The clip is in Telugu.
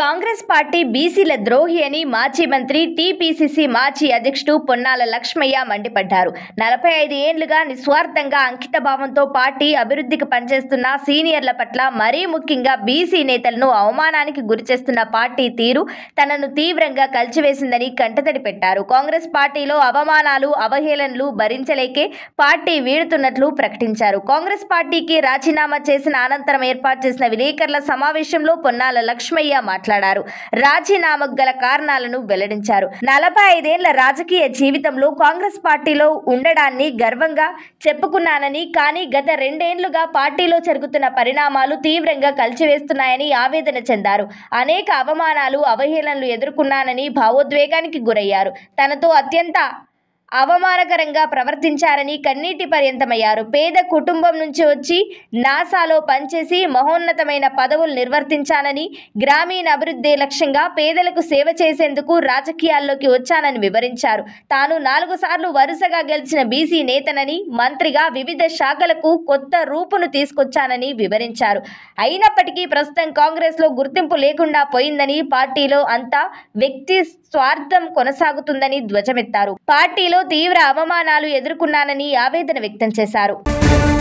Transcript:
కాంగ్రెస్ పార్టీ బీసీల ద్రోహి అని మాజీ మంత్రి టీపీసీసీ మాజీ అధ్యక్షుడు పొన్నాల లక్ష్మయ్య మండిపడ్డారు నలభై ఐదు ఏండ్లుగా నిస్వార్థంగా అంకిత భావంతో పార్టీ అభివృద్ధికి పనిచేస్తున్న సీనియర్ల పట్ల మరీ ముఖ్యంగా బీసీ నేతలను అవమానానికి గురిచేస్తున్న పార్టీ తీరు తనను తీవ్రంగా కలిచివేసిందని కంటతడి పెట్టారు కాంగ్రెస్ పార్టీలో అవమానాలు అవహేళనలు భరించలేకే పార్టీ వీడుతున్నట్లు ప్రకటించారు కాంగ్రెస్ పార్టీకి రాజీనామా చేసిన అనంతరం ఏర్పాటు చేసిన విలేకరుల సమావేశంలో పొన్నాల లక్ష్మయ్య మాట్లాడారు రాజీనామాకు గల కారణాలను వెల్లడించారు నలభై ఐదేళ్ల రాజకీయ జీవితంలో కాంగ్రెస్ పార్టీలో ఉండడాన్ని గర్వంగా చెప్పుకున్నానని కానీ గత రెండేళ్లుగా పార్టీలో జరుగుతున్న పరిణామాలు తీవ్రంగా కలిచివేస్తున్నాయని ఆవేదన చెందారు అనేక అవమానాలు అవహేళనలు ఎదుర్కొన్నానని భావోద్వేగానికి గురయ్యారు తనతో అత్యంత అవమానకరంగా ప్రవర్తించారని కన్నీటి పర్యంతమయ్యారు పేద కుటుంబం నుంచి వచ్చి నాసాలో పనిచేసి మహోన్నతమైన పదవులు నిర్వర్తించానని గ్రామీణ అభివృద్ధి లక్ష్యంగా పేదలకు సేవ చేసేందుకు రాజకీయాల్లోకి వచ్చానని వివరించారు తాను నాలుగు సార్లు వరుసగా గెలిచిన బీసీ నేతనని మంత్రిగా వివిధ శాఖలకు కొత్త రూపును తీసుకొచ్చానని వివరించారు అయినప్పటికీ ప్రస్తుతం కాంగ్రెస్లో గుర్తింపు లేకుండా పోయిందని పార్టీలో అంతా వ్యక్తి స్వార్థం కొనసాగుతుందని ధ్వజమెత్తారు పార్టీలో తీవ్ర అవమానాలు ఎదుర్కొన్నానని ఆవేదన వ్యక్తం చేశారు